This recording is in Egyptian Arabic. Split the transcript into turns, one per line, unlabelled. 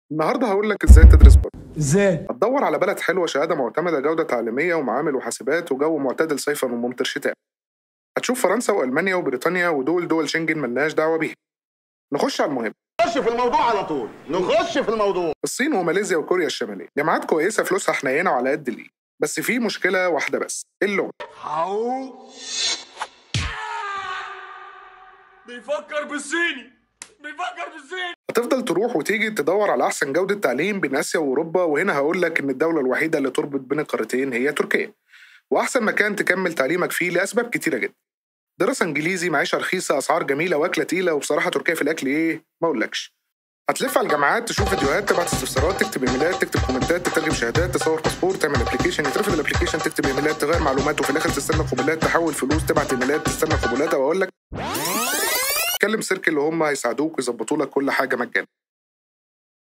النهارده هقول لك ازاي تدرس بره
ازاي
هتدور على بلد حلوه شهاده معتمده جوده تعليميه ومعامل وحاسبات وجو معتدل صيفا وممطر شتاء هتشوف فرنسا والمانيا وبريطانيا ودول دول شنجن ملناش دعوه بيها نخش على المهم
نخش في الموضوع على طول نخش في الموضوع
الصين وماليزيا وكوريا الشماليه جامعات كويسه فلوسها حنينه وعلى قد الايد بس في مشكله واحده بس اللغه
بيفكر بالصيني بيفكر بالصيني
هتفضل تروح وتيجي تدور على احسن جوده تعليم بين اسيا واوروبا وهنا هقول لك ان الدوله الوحيده اللي تربط بين القارتين هي تركيا واحسن مكان تكمل تعليمك فيه لاسباب كتيره جدا دراسه انجليزي معيشه رخيصه اسعار جميله واكله تقيله وبصراحه تركيا في الاكل ايه ما اقولكش هتلف على الجامعات تشوف فيديوهات تبعت استفسارات تكتب ايميلات تكتب كومنتات تترجم شهادات تصور باسبور تعمل ابلكيشن يترفض الابلكيشن تكتب ايميلات تغير معلومات وفي الاخر تستنى قبولات تحول فلوس تبعت ايميلات تستنى قبولات او اقول لك كلم سيركل اللي هم هيساعدوك ويظبطوا لك كل حاجه مجانا